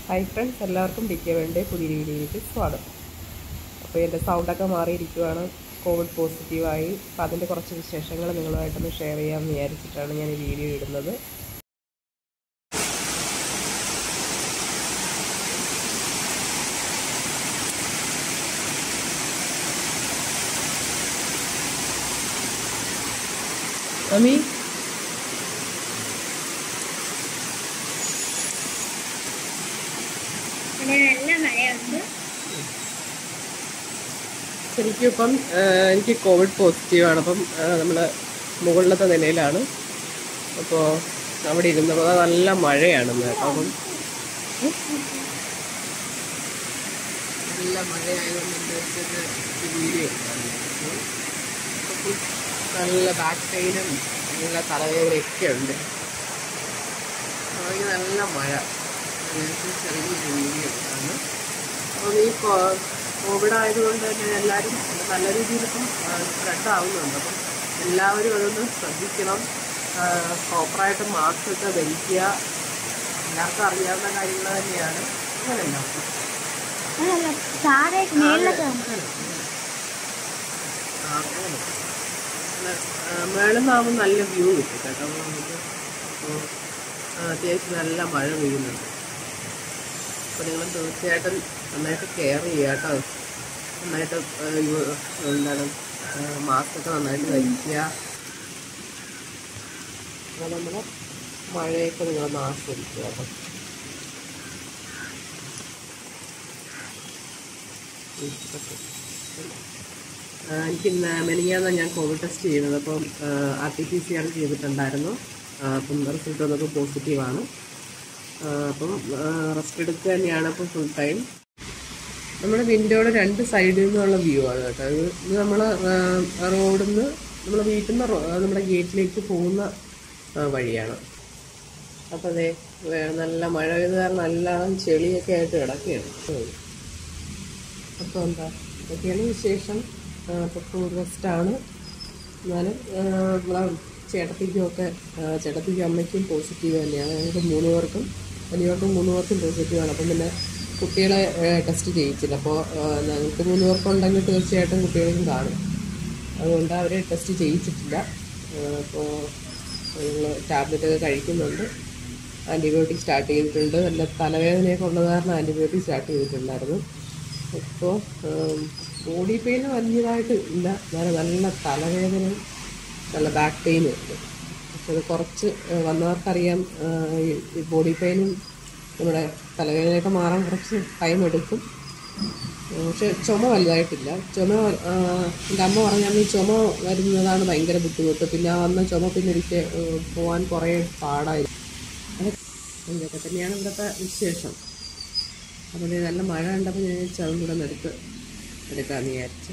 Hi friends എല്ലാവർക്കും D K വേണ്ടേ പുതിയ വീഡിയോയിലേക്ക് സ്വാഗതം അപ്പോൾ എൻ്റെ സൗണ്ടൊക്കെ മാറിയിരിക്കുവാണ് കോവിഡ് പോസിറ്റീവായി അപ്പോൾ അതിൻ്റെ കുറച്ച് വിശേഷങ്ങൾ നിങ്ങളുമായിട്ടൊന്ന് ഷെയർ ചെയ്യാമെന്ന് വിചാരിച്ചിട്ടാണ് ഞാൻ ഈ വീഡിയോ ഇടുന്നത് മമ്മി ഇവിടെ നല്ല മഴയുണ്ട് ശരിക്കും ഇപ്പം ആ, എനിക്ക് കോവിഡ് പോസിറ്റീവാണ് അപ്പം നമ്മൾ മുകളിലത്തെ നിലയിലാണ് അപ്പോൾ അവിടെ ഇരുന്നപ്പോൾ നല്ല മഴയാണ് ഇന്ന് കേട്ടോ അപ്പം നല്ല മഴയായതുകൊണ്ട് എൻ്റെ അടുത്തൊരു വീഡിയോ എടുക്കാറുണ്ട്. അപ്പം നല്ല ബാക്ക് പെയിനും നല്ല തലവേദനയൊക്കെ ഉണ്ട് അപ്പോൾ നല്ല മഴ അതിനകത്ത് ചെറിയൊരു വീഡിയോ എടുത്താണ് അപ്പം ഈ കോ- കോവിഡ് ആയതുകൊണ്ട് തന്നെ എല്ലാവരും നല്ല രീതിയിൽ ഇപ്പം സ്പ്രെഡ് ആവുന്നുണ്ട് അപ്പം എല്ലാവരും അതൊന്ന് ശ്രദ്ധിക്കണം പ്രോപ്പറായിട്ട് മാസ്ക് ഒക്കെ ധരിക്കുക എല്ലാവർക്കും അറിയാവുന്ന കാര്യങ്ങൾ തന്നെയാണ് അങ്ങനെയല്ല അതല്ല താഴെ മേളിലൊക്കെ നമുക്ക് മേളിൽ നിന്നാകുമ്പോൾ നല്ല വ്യൂ കിട്ടും കേട്ടോ അപ്പോൾ നമുക്ക് ഇപ്പോൾ അത്യാവശ്യം നല്ല മഴ പെയ്യുന്നുണ്ട് അപ്പോൾ നിങ്ങൾ തീർച്ചയായിട്ടും നന്നായിട്ട് കെയർ ചെയ്യുക കേട്ടോ നന്നായിട്ട് ആ, യു- എന്താണ് മാസ്ക് ഒക്കെ നന്നായിട്ട് ധരിക്കുക അപ്പോൾ നമ്മൾ മഴയൊക്കെ നിങ്ങളൊന്ന് ആസ്വദിക്കുക കേട്ടോ ആ, എനിക്ക് ഇന്ന് മെനിങ്ങാന്ന് ഞാൻ കോവിഡ് ടെസ്റ്റ് ചെയ്യുന്നത് അപ്പം R T P C R ചെയ്തിട്ടുണ്ടായിരുന്നു ആ, അപ്പം റിസൾട്ട് വന്നപ്പോൾ പോസിറ്റീവാണ് അപ്പം റെസ്റ്റ് എടുക്കുക തന്നെയാണ് അപ്പം ഫുൾ ടൈം നമ്മുടെ വിൻഡോയുടെ രണ്ട് സൈഡിൽ നിന്നുള്ള വ്യൂ ആണ് കേട്ടോ ഇത് ഇത് നമ്മൾ റോഡിൽ നിന്ന് നമ്മൾ വീട്ടിൽ നിന്ന് റോ- നമ്മുടെ ഗേറ്റിലേക്ക് പോകുന്ന ആ, വഴിയാണ് അപ്പോൾ അതെ നല്ല മഴ പെയ്ത് കാരണം എല്ലാം ചെളിയൊക്കെ ആയിട്ട് കിടക്കുകയാണ് ഉം. അപ്പോൾ എന്താ ഇതൊക്കെയാണ് വിശേഷം അപ്പോൾ ഫുൾ റെസ്റ്റാണ് എന്നാലും ആ, നമ്മളെ ചേട്ടത്തിക്കും ഒക്കെ ആ, ചേട്ടത്തിക്കും അമ്മയ്ക്കും പോസിറ്റീവ് തന്നെയാണ് ഞങ്ങൾക്ക് മൂന്ന് പേർക്കും വലിയവർക്കും മൂന്ന് പേർക്കും പോസിറ്റീവാണ് അപ്പം പിന്നെ കുട്ടികളെ ടെസ്റ്റ് ചെയ്യിച്ചില്ല അപ്പോൾ ഞങ്ങൾക്ക് മൂന്ന് പേർക്കുണ്ടെങ്കിൽ തീർച്ചയായിട്ടും കുട്ടികൾക്കും കാണും അതുകൊണ്ട് അവരെ ടെസ്റ്റ് ചെയ്യിച്ചിട്ടില്ല അപ്പോൾ ഞങ്ങൾ ടാബ്ലറ്റ് ഒക്കെ കഴിക്കുന്നുണ്ട് ആൻറ്റിബയോട്ടിക് സ്റ്റാർട്ട് ചെയ്തിട്ടുണ്ട് നല്ല തലവേദനയൊക്കെ ഉള്ളത് കാരണം ആൻറ്റിബയോട്ടിക് സ്റ്റാർട്ട് ചെയ്തിട്ടുണ്ടായിരുന്നു ഇപ്പോൾ ബോഡി പെയിൻ വലിയതായിട്ട് ഇല്ല എന്നാലും നല്ല തലവേദനയും നല്ല ബാക്ക് പെയിനും ഉണ്ട് പക്ഷെ അത് കുറച്ച് ആ, വന്നവർക്കറിയാം ആ, ഈ- ഈ ബോഡി പെയിനും നമ്മുടെ തലവേദനയൊക്കെ മാറാൻ കുറച്ച് ടൈം എടുക്കും ആ, പക്ഷെ ചുമ വലുതായിട്ടില്ല ചുമ ആ, എൻ്റെ അമ്മ പറഞ്ഞാൽ ഈ ചുമ വരുന്നതാണ് ഭയങ്കര ബുദ്ധിമുട്ട് പിന്നെ ആ വന്ന ചുമ പിന്നെ എനിക്ക് ആ, പോകാൻ കുറേ പാടായിരുന്നു അത് ഇതൊക്കെ തന്നെയാണ് ഇവിടുത്തെ വിശേഷം അപ്പോൾ ഇത് നല്ല മഴ കണ്ടപ്പോൾ ഞാൻ വിചാരിച്ചു അതും കൂടെ ഒന്ന് എടുത്ത് എടുക്കാമെന്ന് വിചാരിച്ചു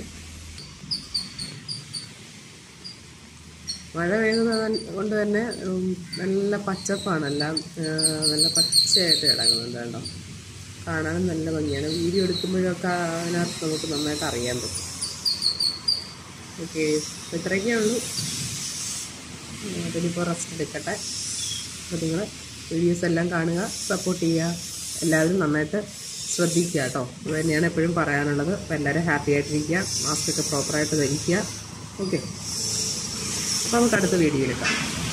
മഴ പെയ്യുന്നത് കൊണ്ട് തന്നെ ഉം, നല്ല പച്ചപ്പാണ് എല്ലാം ആ, നല്ല പച്ചയായിട്ട് കിടക്കുന്നുണ്ട് കേട്ടോ കാണാനും നല്ല ഭംഗിയാണ് വീഡിയോ എടുക്കുമ്പോഴൊക്കെ അതിനകത്ത് നമുക്ക് നന്നായിട്ട് അറിയാൻ പറ്റും ഓക്കെ ഇത്രയൊക്കെ ഉള്ളൂ അതിനിപ്പോൾ റെസ്റ്റ് എടുക്കട്ടെ അപ്പോൾ നിങ്ങൾ വീഡിയോസ് എല്ലാം കാണുക സപ്പോർട്ട് ചെയ്യുക എല്ലാവരും നന്നായിട്ട് ശ്രദ്ധിക്കുക കേട്ടോ അത് തന്നെയാണ് എപ്പോഴും പറയാനുള്ളത് അപ്പോൾ എല്ലാവരും ഹാപ്പി ആയിട്ടിരിക്കുക മാസ്ക് ഒക്കെ പ്രോപ്പറായിട്ട് ധരിക്കുക ഓക്കെ അപ്പോൾ നമുക്ക് അടുത്ത വീഡിയോയിൽ കാണാം